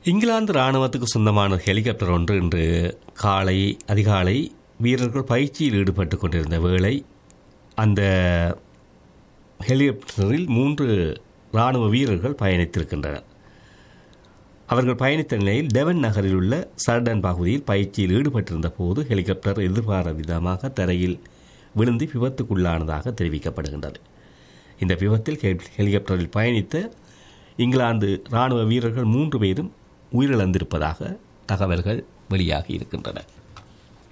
இங்கிலாந்து இராணுவத்துக்கு சொந்தமான ஹெலிகாப்டர் ஒன்று இன்று காலை அதிகாலை வீரர்கள் பயிற்சியில் ஈடுபட்டு கொண்டிருந்த வேளை அந்த ஹெலிகாப்டரில் மூன்று இராணுவ வீரர்கள் பயணித்திருக்கின்றனர் அவர்கள் பயணித்த நிலையில் டெவன் நகரில் உள்ள சர்டன் பகுதியில் பயிற்சியில் ஈடுபட்டிருந்த போது ஹெலிகாப்டர் எதிர்பாராத விதமாக தரையில் விழுந்து விபத்துக்குள்ளானதாக தெரிவிக்கப்படுகின்றது இந்த விபத்தில் ஹெ- ஹெலிகாப்டரில் பயணித்த இங்கிலாந்து இராணுவ வீரர்கள் மூன்று பேரும் உயிரிழந்திருப்பதாக தகவல்கள் வெளியாகி இருக்கின்றன